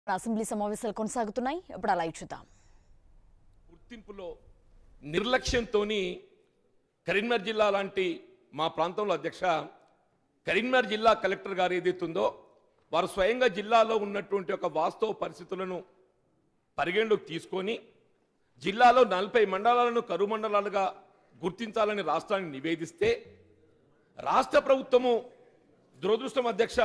Assembly సమావేశాలు కొనసాగుతున్నాయి ఇప్పుడు అలా చూద్దాం గుర్తింపులో నిర్లక్ష్యంతో కరీంనగర్ జిల్లా లాంటి మా ప్రాంతంలో అధ్యక్ష కరీంనగర్ జిల్లా కలెక్టర్ గారు ఏదైతుందో వారు స్వయంగా జిల్లాలో ఉన్నటువంటి ఒక వాస్తవ పరిస్థితులను పరిగణలోకి తీసుకొని జిల్లాలో నలభై మండలాలను కరువు మండలాలుగా గుర్తించాలని రాష్ట్రానికి నివేదిస్తే రాష్ట్ర ప్రభుత్వము దురదృష్టం అధ్యక్ష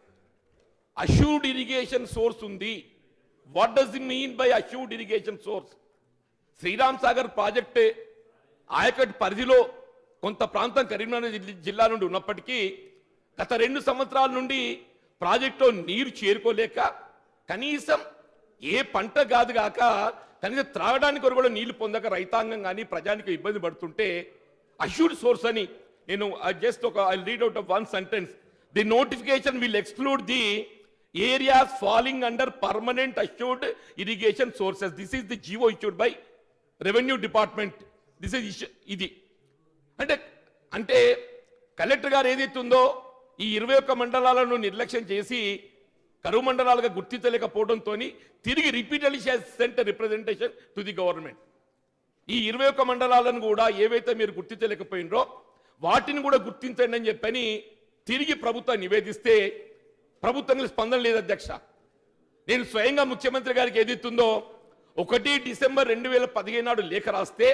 అష్యూర్డ్ ఇరిగేషన్ సోర్స్ ఉంది what does it mean by assured irrigation source Sriram Sagar project ఆయకట్ పరిధిలో కొంత ప్రాంతం కరీంనగర్ జిల్- జిల్లా నుండి ఉన్నప్పటికీ గత రెండు సంవత్సరాల నుండి ప్రాజెక్టులో నీరు చేరుకోలేక కనీసం ఏ పంట కాదు కాక కనీసం త్రాగడానికి కొరకు కూడా నీళ్లు పొందక రైతాంగం కానీ ప్రజానికి ఇబ్బంది పడుతుంటే అష్యూర్డ్ సోర్స్ అని నేను జస్ట్ ఒక I read out of one sentence the notification will exclude the areas falling under permanent assured irrigation sources this is the GO issued by revenue department this is ఇది అంటే అంటే collector గారు ఏదైతే ఉందో ఈ ఇరవై ఒక్క మండలాలను నిర్లక్ష్యం చేసి కరువు మండలాలుగా గుర్తించలేకపోవడంతో తిరిగి repeatedly sent representation to the government ఈ ఇరవై ఒక్క మండలాలను కూడా ఏవైతే మీరు గుర్తించలేకపోయినరో వాటిని కూడా గుర్తించండి అని చెప్పని తిరిగి ప్రభుత్వం నివేదిస్తే ప్రభుత్వం స్పందన లేదు అధ్యక్ష నేను స్వయంగా ముఖ్యమంత్రి గారికి ఏదైతుందో ఒకటి డిసెంబర్ రెండు వేల పదిహేను నాడు లేఖ రాస్తే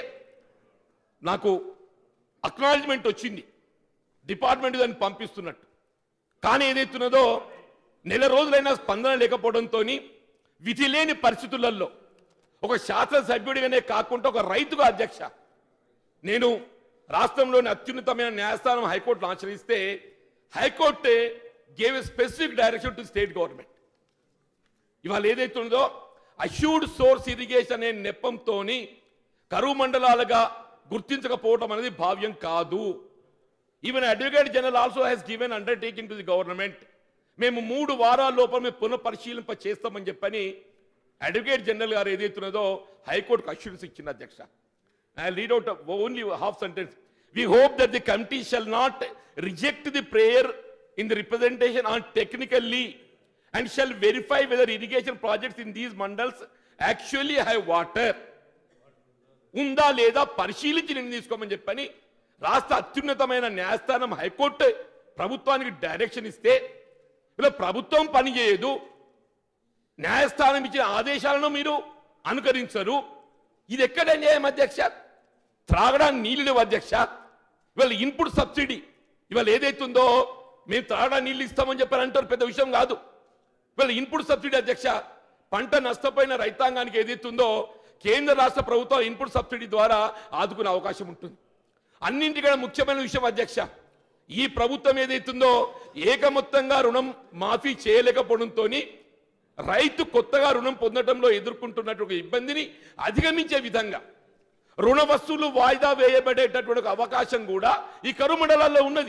నాకు అక్నాలజ్మెంట్ వచ్చింది డిపార్ట్మెంట్ దాన్ని పంపిస్తున్నట్టు కానీ ఏదైతున్నదో నెల రోజులైనా స్పందన లేకపోవడంతో విధి లేని పరిస్థితులలో ఒక శాసనసభ్యుడిగానే కాకుండా ఒక రైతుగా అధ్యక్ష నేను రాష్ట్రంలోని అత్యున్నతమైన న్యాయస్థానం హైకోర్టును ఆశ్రయిస్తే high court gave a specific direction to state government ఇవాళ ఏదైతే ఉందో అష్యూర్డ్ సోర్స్ ఇరిగేషన్ అనే నెపంతో కరువు మండలాలుగా గుర్తించకపోవడం అనేది భావ్యం కాదు even advocate general also has given undertaking to the government మేము మూడు వారాల లోపల మేము పునఃపరిశీలింప చేస్తామని చెప్పని అడ్వకేట్ జనరల్ గారు ఏదైతున్నదో హైకోర్టుకు అష్యూరెన్స్ ఇచ్చింది అధ్యక్ష I read out only half sentence we hope that the committee shall not reject the prayer in the representation on technically and shall verify whether irrigation projects in these mandals actually have water ఉందా లేదా పరిశీలించి నిర్ణయం తీసుకోమని చెప్పని రాష్ట్ర అత్యున్నతమైన న్యాయస్థానం high court ప్రభుత్వానికి డైరెక్షన్ ఇస్తే ఇలా ప్రభుత్వం పని చేయదు న్యాయస్థానం ఇచ్చిన ఆదేశాలను మీరు అనుకరించరు ఇది ఎక్కడ న్యాయం అధ్యక్ష త్రాగడానికి నీళ్ళు లేవు అధ్యక్ష ఇవాళ ఇన్పుట్ సబ్సిడీ ఇవాళ ఏదైతుందో మేము త్రాగడానికి నీళ్ళు ఇస్తామని చెప్పని అంటారు పెద్ద విషయం కాదు ఇవాళ ఇన్పుట్ సబ్సిడీ అధ్యక్ష పంట నష్టపోయిన రైతాంగానికి ఏదైతుందో కేంద్ర రాష్ట్ర ప్రభుత్వం ఇన్పుట్ సబ్సిడీ ద్వారా ఆదుకునే అవకాశం ఉంటుంది అన్నింటికన్నా ముఖ్యమైన విషయం అధ్యక్ష ఈ ప్రభుత్వం ఏదైతుందో ఏకమొత్తంగా రుణం మాఫీ చేయలేకపోవడంతో రైతు కొత్తగా రుణం పొందడంలో ఎదుర్కొంటున్నట్టు ఒక ఇబ్బందిని అధిగమించే విధంగా రుణ వస్తువులు వాయిదా వేయబడేటటువంటి ఒక అవకాశం కూడా ఈ కరువు మండలాల్లో ఉన్నది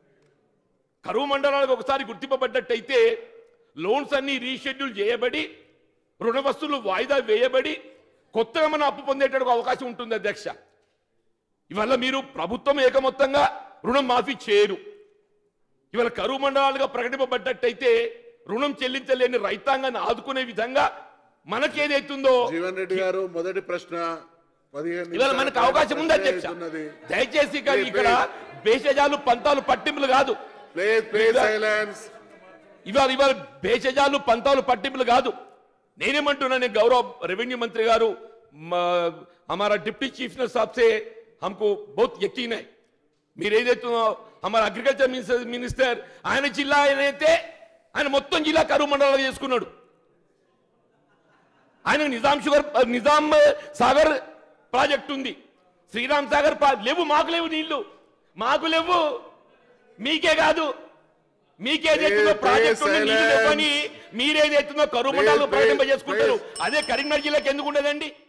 కరువు మండలాలకు ఒకసారి గుర్తింపబడ్డట్టయితే లోన్స్ అన్ని రీషెడ్యూల్ చేయబడి రుణ వస్తువులు వాయిదా వేయబడి కొత్తగా మనం అప్పు పొందేటటువంటి అవకాశం ఉంటుంది అధ్యక్ష ఇవాళ మీరు ప్రభుత్వం ఏకమొత్తంగా రుణం మాఫీ చేయరు ఇవాళ కరువు మండలాలుగా ప్రకటింపబడ్డట్టయితే రుణం చెల్లించలేని రైతాంగాన్ని ఆదుకునే విధంగా మనకేదైతుందో జీవన్ రెడ్డి గారు మొదటి ప్రశ్న పదిహేను ఇవాళ నిమిషాల మనకు అవకాశం ఉంది అధ్యక్ష అవుతున్నది. దయచేసి ఇక Please, ఇక్కడ please. భేషజాలు పంతాలు పట్టింపులు కాదు ప్లీజ్ ప్లీజ్ సైలెన్స్ ఇవాళ ఇవాళ భేషజాలు పంతాలు పట్టింపులు కాదు నేనేమంటున్నా నేను గౌరవ రెవెన్యూ మంత్రి గారు మ- हमारा डिप्टी चीफ मिनिस्टर साहब से हमको बहुत यकीन है మీరు ఏదైతే హమారా అగ్రికల్చర్ మినిస్టర్ మినిస్టర్ ఆయన జిల్లా ఆయన అయితే ఆయన మొత్తం జిల్లా కరువు మండలాలు చేసుకున్నాడు ఆయన నిజాం షుగర్ నిజాం సాగర్ ప్రాజెక్ట్ ఉంది శ్రీరామ్ సాగర్ ప్రా- లేవు మాకు లేవు నీళ్లు మాకు లేవు మీకే కాదు మీకేదైతుందో Please, ప్రాజెక్ట్ ఉంది నీళ్లు silence. లేవని మీరేదైతుందో కరువు మండలాలు Please, ప్రకటింపజేసుకుంటారు please. అదే కరీంనగర్ జిల్లాకి ఎందుకు ఉండదండి